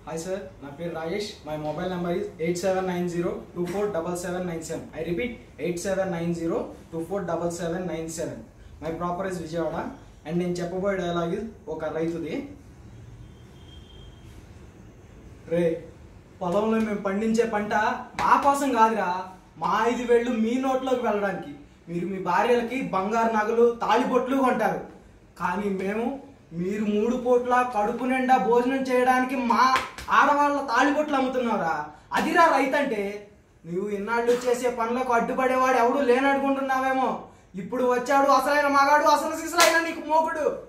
hi sir నా పేరు Rajesh my mobile number is eight seven nine zero two four double seven nine seven I repeat eight seven nine zero two four double seven nine seven my proper is Vijayawada and నేను చెప్పబోయే dialogue is ఒక రైతుది రే పొలంలో మేము పండించే పంట మా కోసం కాదురా మా ఐదు వేళ్ళు మీ నోట్లోకి వెళ్ళడానికి మీరు మీ భార్యలకి బంగారు నగలు తాళిబొట్లు కొంటారు కానీ మేము మీరు మూడు పూట్ల కడుపు నిండా భోజనం చేయడానికి మా ఆడవాళ్ళ తాళిబొట్లు అమ్ముతున్నావురా అదిరా రైతంటే నువ్వు ఇన్నాళ్ళు చేసే పనులకు అడ్డుపడేవాడు ఎవడు లేనడుకుంటున్నావేమో ఇప్పుడు వచ్చాడు అసలైన మగాడు అసలు సిసలైన నీకు మోకుడు